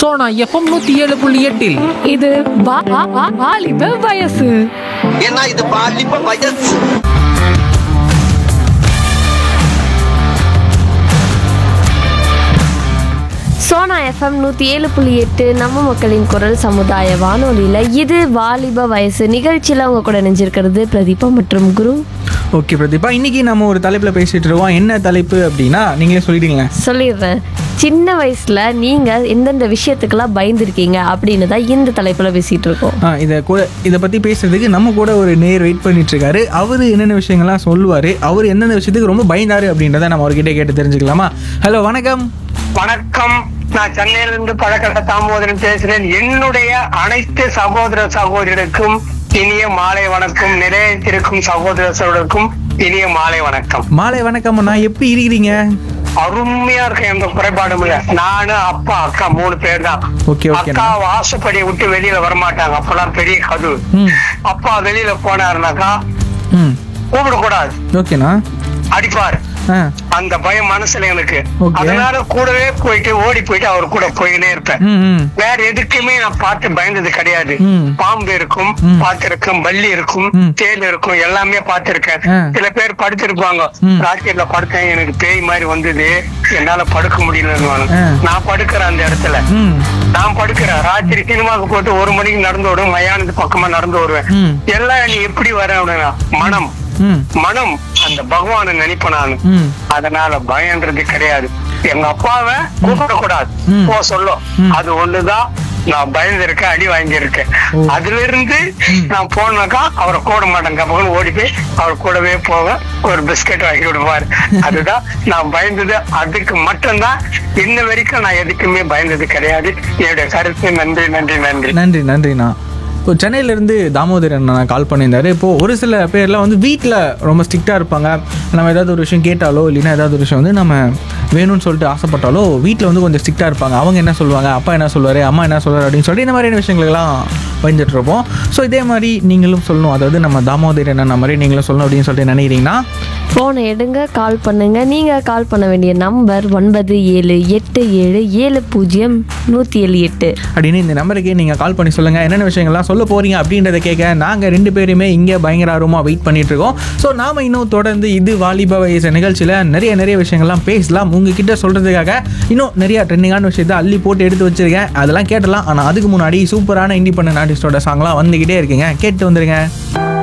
Sona FM நூத்தி ஏழு புள்ளி எட்டில் இது வா- வா- வா- வாலிப வயசு ஏன்னா இது பாலிப்ப வயசு சோனா எஃப்எம் நூற்றி ஏழு புள்ளி எட்டு நம்ம மக்களின் குரல் சமுதாய வானொலியில் இது வாலிப வயசு நிகழ்ச்சியில் அவங்க கூட நினைஞ்சிருக்கிறது பிரதீபா மற்றும் குரு ஓகே பிரதீபா இன்னைக்கு நம்ம ஒரு தலைப்பில் பேசிட்டு இருக்கோம் என்ன தலைப்பு அப்படின்னா நீங்களே சொல்லிடுங்களேன் சொல்லிடுறேன் சின்ன வயசில் நீங்கள் எந்தெந்த விஷயத்துக்கெல்லாம் பயந்துருக்கீங்க அப்படின்னு தான் இந்த தலைப்பில் பேசிகிட்டு இருக்கோம் ஆ இதை கூட இதை பற்றி பேசுறதுக்கு நம்ம கூட ஒரு நேர் வெயிட் பண்ணிட்டு இருக்காரு அவர் என்னென்ன விஷயங்கள்லாம் சொல்லுவார் அவர் எந்தெந்த விஷயத்துக்கு ரொம்ப பயந்தாரு அப்படின்றத நம்ம அவர்கிட்ட கேட்டு தெரிஞ்சுக்கலாமா ஹலோ வணக்கம் வணக்கம் நான் சென்னையில இருந்து பழக்கட தாமோதரன் பேசுறேன் என்னுடைய அனைத்து சகோதர சகோதரிகளுக்கும் இனிய மாலை வணக்கம் நிலையத்திற்கும் சகோதர சகோதரருக்கும் இனிய மாலை வணக்கம் மாலை வணக்கம் நான் எப்படி இருக்கிறீங்க அருமையா இருக்கு எந்த குறைபாடும் இல்ல நானு அப்பா அக்கா மூணு பேர் தான் Okay, okay. அக்கா வாசப்படியை விட்டு வெளியில வரமாட்டாங்க அப்பெல்லாம் பெரிய கது ம் அப்பா வெளியில போனாருனாக்கா ம் கூப்பிடக்கூடாது ஓகேண்ணா அடிப்பாரு ஆ அந்த பயம் மனசுல எனக்கு Okay. அதனால கூடவே போயிட்டு ஓடி போயிட்டு அவர் கூட போயினே இருப்பேன் ம் ம் வேற எதுக்குமே நான் பார்த்து பயந்தது கிடையாது ம். பாம்பு இருக்கும் ம். பார்த்திருக்கேன் பல்லி இருக்கும் ம். தேல் இருக்கும் எல்லாமே பார்த்திருக்கேன் ஆ. சில பேர் படுத்திருப்பாங்க ம். ராத்திரில படுத்தேன் எனக்கு பேய் மாதிரி வந்தது என்னால படுக்க முடியலன்னு ஆ. நான் படுக்கிறேன் அந்த இடத்துல ம் நான் படுக்கிறேன் ராத்திரி சினிமாவுக்கு போட்டு ஒரு மணிக்கு நடந்து விடுவேன் மயானத்து பக்கமா நடந்து வருவேன் ம். எல்லாம் நீ எப்படி வர அப்படின்னா மனம் ம் மனம் அந்த பகவானை நினைப்பேன் நான் ம் அதனால பயன்றது கிடையாது எங்க அப்பாவை கூப்பிடக்கூடாது ம். போ சொல்லும் ம். அது ஒண்ணுதான் நான் பயந்துருக்கேன் அடி வாங்கியிருக்கேன் ஓ. அதுல இருந்து நான் போனாக்கா அவரை கூட மாட்டேன் கப்பகன் ஓடி போய் அவர் கூடவே போக ஒரு பிஸ்கட் வாங்கி விடுவார் அதுதான் நான் பயந்தது அதுக்கு மட்டும்தான் இன்ன வரைக்கும் நான் எதுக்குமே பயந்தது கிடையாது என்னுடைய கருத்து நன்றி நன்றி நன்றி நன்றி நன்றிண்ணா இப்போ சென்னையிலேருந்து தாமோதரன் நான் கால் பண்ணியிருந்தாரு இப்போது ஒரு சில பேர்லாம் வந்து வீட்டில் ரொம்ப ஸ்ட்ரிக்டாக இருப்பாங்க நம்ம ஏதாவது ஒரு விஷயம் கேட்டாலோ இல்லைன்னா ஏதாவது ஒரு விஷயம் வந்து நம்ம வேணும்னு சொல்லிட்டு ஆசைப்பட்டாலோ வீட்டில் வந்து கொஞ்சம் ஸ்ட்ரிக்டாக இருப்பாங்க அவங்க என்ன சொல்லுவாங்க அப்பா என்ன சொல்லுவார் அம்மா என்ன சொல்லுவார் அப்படின்னு சொல்லிட்டு இந்த மாதிரியான விஷயங்களுக்கெல்லாம் பயந்துட்டு இருப்போம் ஸோ இதே மாதிரி நீங்களும் சொல்லணும் அதாவது நம்ம தாமோதரன் என்ன மாதிரி நீங்களும் சொல்லணும் அப்படின்னு சொல்லிட்டு நினைக்கிறீங்கன்னா ஃபோனை எடுங்க கால் பண்ணுங்க நீங்கள் கால் பண்ண வேண்டிய நம்பர் ஒன்பது ஏழு எட்டு ஏழு ஏழு பூஜ்ஜியம் நூற்றி ஏழு எட்டு அப்படின்னு இந்த நம்பருக்கு நீங்கள் கால் பண்ணி சொல்லுங்கள் என்னென்ன விஷயங்கள்லாம் சொல்ல போகிறீங்க அப்படின்றத கேட்க நாங்கள் ரெண்டு பேருமே இங்கே பயங்கர ஆர்வமாக வெயிட் பண்ணிட்டு இருக்கோம் ஸோ நாம் இன்னும் தொடர்ந்து இது வாலிப வயசு நிகழ்ச்சியில் நிறைய நிறைய விஷயங்கள்லாம் பேசலாம் உங்ககிட்ட சொல்கிறதுக்காக இன்னும் நிறைய ட்ரெண்டிங்கான விஷயத்தை அள்ளி போட்டு எடுத்து வச்சிருக்கேன் அதெல்லாம் கேட்டலாம் ஆனால் அதுக்கு முன்னாடி சூப்பரான இண்டிபெண்டன்ட் ஆர்டிஸ்டோட சாங்லாம் வந்துக்கிட்டே இருக்குங்க கேட்டு வந்துருங்க